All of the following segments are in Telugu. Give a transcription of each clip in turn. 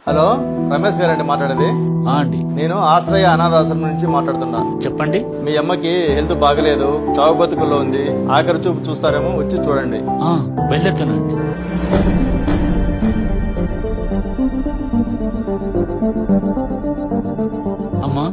హలో రమేష్ గారండి మాట్లాడేది ఆ అండి నేను ఆశ్రయ అనాథాశ్రమం నుంచి మాట్లాడుతున్నా చెప్పండి మీ అమ్మకి హెల్త్ బాగలేదు చావు బతుకుల్లో ఉంది ఆఖరి చూపు చూస్తారేమో వచ్చి చూడండి ఆ బయలుదేరుతానండి అమ్మా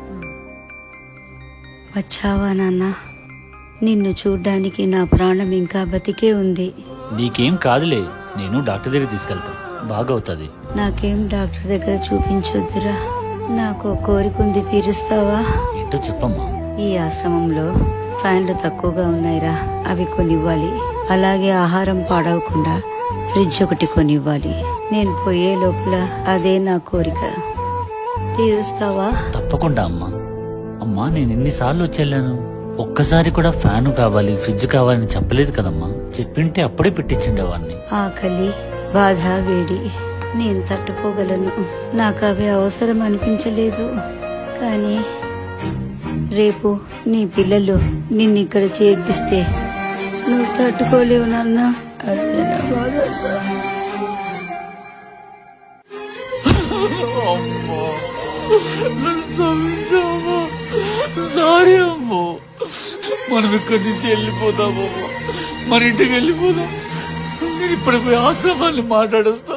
వచ్చావా నాన్న నిన్ను చూడ్డానికి నా ప్రాణం ఇంకా బతికే ఉంది నీకేం కాదులే నేను డాక్టర్ దగ్గర తీసుకెళ్తాను బాగవుతుంది నాకేం డాక్టర్ దగ్గర చూపించొద్దురా నాకు ఒక కోరిక ఉంది తీరుస్తావా ఏంటో చెప్పమ్మా ఈ ఆశ్రమంలో ఫ్యాన్లు తక్కువగా ఉన్నాయిరా అవి కొనివ్వాలి అలాగే ఆహారం పాడవకుండా ఫ్రిడ్జ్ ఒకటి కొనివ్వాలి నేను పోయే లోపల అదే నా కోరిక తీరుస్తావా తప్పకుండా అమ్మా అమ్మా నేను ఎన్నిసార్లు వచ్చేళ్ళాను ఒక్కసారి కూడా ఫ్యాన్ కావాలి ఫ్రిడ్జ్ కావాలని చెప్పలేదు కదమ్మా చెప్పింటే అప్పుడే పెట్టించిండేవాడిని ఆకలి బాధ వేడి నేను తట్టుకోగలను నాకు అవి అవసరం అనిపించలేదు కానీ రేపు నీ పిల్లలు నిన్ను ఇక్కడ చేర్పిస్తే నువ్వు తట్టుకోలేవు నాన్న అదే నా బాధ సారీ అమ్మో మనం ఇక్కడి నుంచి వెళ్ళిపోదామమ్మా మన ఇంటికి వెళ్ళిపోదాం నేను ఇప్పుడు పోయి ఆశ్రమాన్ని మాట్లాడొస్తా